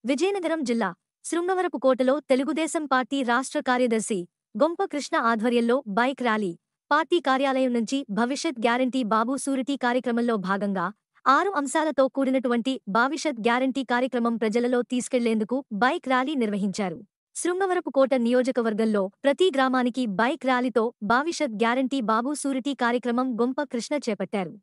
విజయనగరం జిల్లా శృంగవరపుకోటలో తెలుగుదేశం పార్టీ రాష్ట్ర కార్యదర్శి గొంప కృష్ణ ఆధ్వర్యంలో బైక్ ర్యాలీ పార్టీ కార్యాలయం నుంచి భవిష్యత్ గ్యారంటీ బాబు సూరిటీ కార్యక్రమంలో భాగంగా ఆరు అంశాలతో కూడినటువంటి భవిష్యత్ గ్యారంటీ కార్యక్రమం ప్రజలలో తీసుకెళ్లేందుకు బైక్ ర్యాలీ నిర్వహించారు శృంగవరపుకోట నియోజకవర్గంలో ప్రతి గ్రామానికి బైక్ ర్యాలీతో భవిష్యత్ గ్యారంటీ బాబు సూరిటీ కార్యక్రమం గొంప కృష్ణ చేపట్టారు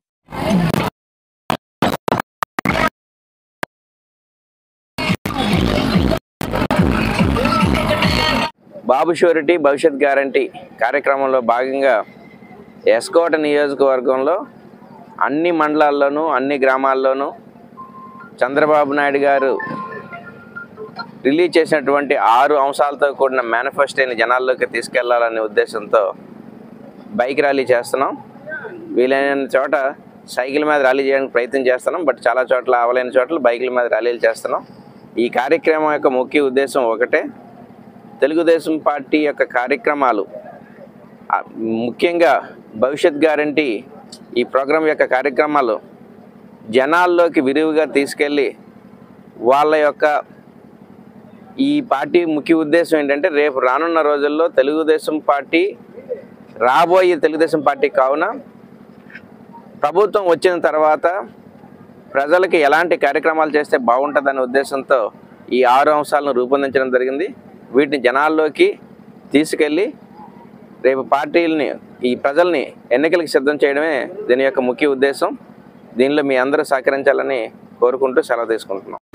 బాబు షూరిటీ భవిష్యత్ గ్యారంటీ కార్యక్రమంలో భాగంగా ఎస్కోట నియోజకవర్గంలో అన్ని మండలాల్లోనూ అన్ని గ్రామాల్లోనూ చంద్రబాబు నాయుడు గారు రిలీజ్ చేసినటువంటి ఆరు అంశాలతో కూడిన మేనిఫెస్టోని జనాల్లోకి తీసుకెళ్లాలనే ఉద్దేశంతో బైక్ ర్యాలీ చేస్తున్నాం వీలైన చోట సైకిల్ మీద ర్యాలీ చేయడానికి ప్రయత్నం చేస్తున్నాం బట్ చాలా చోట్ల అవలేని చోట్ల బైకుల మీద ర్యాలీలు చేస్తున్నాం ఈ కార్యక్రమం యొక్క ముఖ్య ఉద్దేశం ఒకటే తెలుగుదేశం పార్టీ యొక్క కార్యక్రమాలు ఆ, ముఖ్యంగా భవిష్యత్ గ్యారంటీ ఈ ప్రోగ్రాం యొక్క కార్యక్రమాలు జనాల్లోకి విరివిగా తీసుకెళ్ళి వాళ్ళ యొక్క ఈ పార్టీ ముఖ్య ఉద్దేశం ఏంటంటే రేపు రానున్న రోజుల్లో తెలుగుదేశం పార్టీ రాబోయే తెలుగుదేశం పార్టీ కావున ప్రభుత్వం వచ్చిన తర్వాత ప్రజలకి ఎలాంటి కార్యక్రమాలు చేస్తే బాగుంటుందనే ఉద్దేశంతో ఈ ఆరు అంశాలను రూపొందించడం జరిగింది వీటిని జనాల్లోకి తీసుకెళ్ళి రేపు పార్టీలని ఈ ప్రజల్ని ఎన్నికలకు సిద్ధం చేయడమే దీని యొక్క ముఖ్య ఉద్దేశం దీనిలో మీ అందరూ సహకరించాలని కోరుకుంటూ సెలవు తీసుకుంటున్నాం